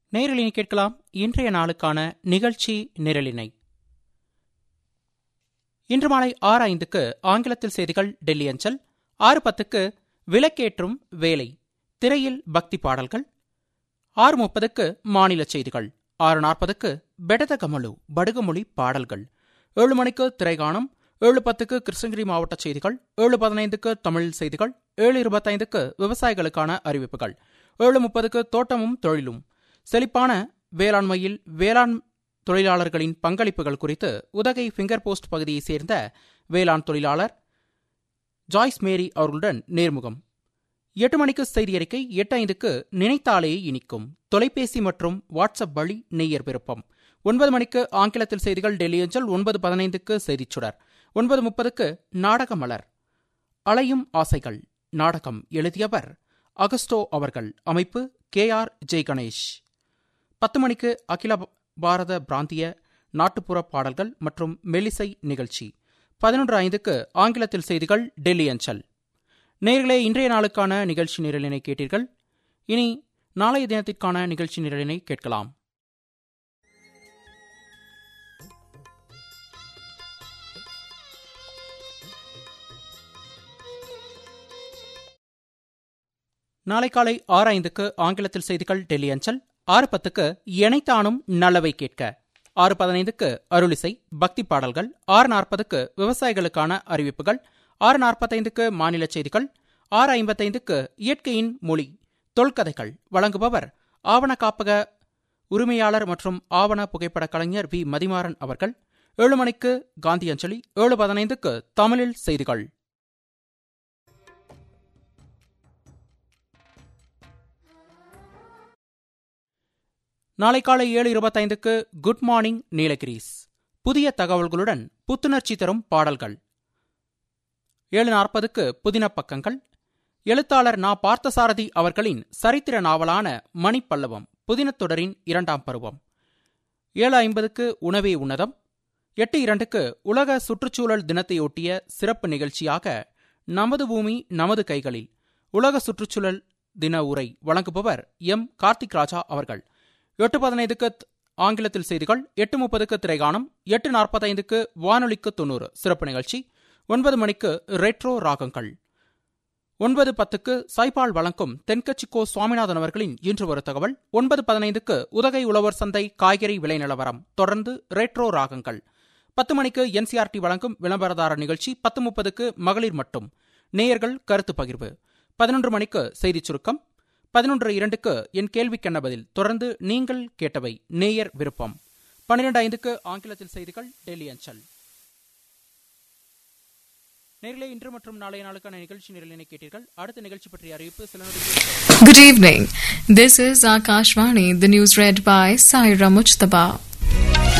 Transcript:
நேரலினை கேட்கலாம் இன்றைய நாளுக்கான நிகழ்ச்சி நிரலினை இன்று மாலை ஆறு ஐந்துக்கு ஆங்கிலத்தில் செய்திகள் டெல்லி அஞ்சல் ஆறு பத்துக்கு விளக்கேற்றும் வேலை திரையில் பக்தி பாடல்கள் ஆறு முப்பதுக்கு மாநில செய்திகள் ஆறு நாற்பதுக்கு பெடத கமலு படுகுமொழி பாடல்கள் ஏழு மணிக்கு திரைகாணம் ஏழு பத்துக்கு கிருஷ்ணகிரி மாவட்ட செய்திகள் ஏழு பதினைந்துக்கு தமிழ் செய்திகள் ஏழு இருபத்தைந்துக்கு விவசாயிகளுக்கான அறிவிப்புகள் ஏழு முப்பதுக்கு தோட்டமும் தொழிலும் செழிப்பான வேளாண்மையில் வேளாண் தொழிலாளர்களின் பங்களிப்புகள் குறித்து உதகை ஃபிங்கர் போஸ்ட் பகுதியைச் சேர்ந்த வேளாண் தொழிலாளர் ஜாய்ஸ் மேரி அவர்களுடன் நேர்முகம் எட்டு மணிக்கு செய்தி அறிக்கை எட்டு ஐந்துக்கு நினைத்தாலே இனிக்கும் தொலைபேசி மற்றும் வாட்ஸ்அப் வழி நெய்யர் விருப்பம் ஒன்பது மணிக்கு ஆங்கிலத்தில் செய்திகள் டெல்லி அஞ்சல் ஒன்பது பதினைந்துக்கு செய்திச் சுடர் ஒன்பது முப்பதுக்கு நாடக மலர் அலையும் ஆசைகள் நாடகம் எழுதியவர் அகஸ்டோ அவர்கள் அமைப்பு கே ஆர் ஜெய் கணேஷ் பத்து மணிக்கு அகில பாரத பிராந்திய நாட்டுப்புற பாடல்கள் மற்றும் மெல்லிசை நிகழ்ச்சி பதினொன்று ஐந்துக்கு ஆங்கிலத்தில் செய்திகள் டெல்லி அஞ்சல் நேர்களே இன்றைய நாளுக்கான நிகழ்ச்சி நிரலினை கேட்டீர்கள் இனி நாளைய தினத்திற்கான நிகழ்ச்சி நிரலினை கேட்கலாம் நாளை காலை ஆறு ஐந்துக்கு ஆங்கிலத்தில் செய்திகள் டெல்லி அஞ்சல் ஆறு பத்துக்கு இணைத்தானும் நல்லவை கேட்க ஆறு பதினைந்துக்கு அருளிசை பக்தி பாடல்கள் ஆறு நாற்பதுக்கு விவசாயிகளுக்கான அறிவிப்புகள் ஆறு நாற்பத்தைந்துக்கு மாநில செய்திகள் ஆறு ஐம்பத்தைந்துக்கு இயற்கையின் மொழி தொல்கதைகள் வழங்குபவர் ஆவண காப்பக உரிமையாளர் மற்றும் ஆவண புகைப்பட கலைஞர் வி மதிமாறன் அவர்கள் ஏழு மணிக்கு காந்தி அஞ்சலி ஏழு பதினைந்துக்கு தமிழில் செய்திகள் நாளை காலை ஏழு இருபத்தைந்துக்கு குட் மார்னிங் நீலகிரிஸ் புதிய தகவல்களுடன் புத்துணர்ச்சி தரும் பாடல்கள் ஏழு நாற்பதுக்கு புதின பக்கங்கள் எழுத்தாளர் நா பார்த்தசாரதி அவர்களின் சரித்திர நாவலான மணிப்பல்லவம் புதினத் தொடரின் இரண்டாம் பருவம் ஏழு ஐம்பதுக்கு உணவே உன்னதம் எட்டு இரண்டுக்கு உலக சுற்றுச்சூழல் தினத்தையொட்டிய சிறப்பு நிகழ்ச்சியாக நமது பூமி நமது கைகளில் உலக சுற்றுச்சூழல் தின உரை வழங்குபவர் எம் கார்த்திக் ராஜா அவர்கள் எட்டு பதினைந்துக்கு ஆங்கிலத்தில் செய்திகள் எட்டு முப்பதுக்கு திரைகாணம் எட்டு நாற்பத்தைந்துக்கு வானொலிக்கு தொண்ணூறு சிறப்பு நிகழ்ச்சி ஒன்பது மணிக்கு ரெட்ரோ ராகங்கள் ஒன்பது பத்துக்கு சாய்பால் வழங்கும் தென்கட்சிக்கோ சுவாமிநாதன் அவர்களின் இன்று ஒரு தகவல் ஒன்பது பதினைந்துக்கு உதகை உழவர் சந்தை காய்கறி விலை நிலவரம் தொடர்ந்து ரெட்ரோ ராகங்கள் பத்து மணிக்கு என்சிஆர்டி வழங்கும் விளம்பரதார நிகழ்ச்சி பத்து முப்பதுக்கு மகளிர் மட்டும் நேயர்கள் கருத்து பகிர்வு பதினொன்று மணிக்கு செய்திச் சுருக்கம் பதினொன்று இரண்டுக்கு என் கேள்விக்கென்ன பதில் தொடர்ந்து நீங்கள் கேட்டவை நேயர் விருப்பம் பன்னிரண்டு ஐந்துக்கு ஆங்கிலத்தில் செய்திகள் டெல்லி அஞ்சல் நேரிலே இன்று மற்றும் நாளைய நாளுக்கான நிகழ்ச்சி நிரலினை கேட்டீர்கள் அடுத்த நிகழ்ச்சி பற்றிய அறிவிப்பு சில நொடிகளில் Good evening. This is Akashvani, the news read by Saira Mujtaba.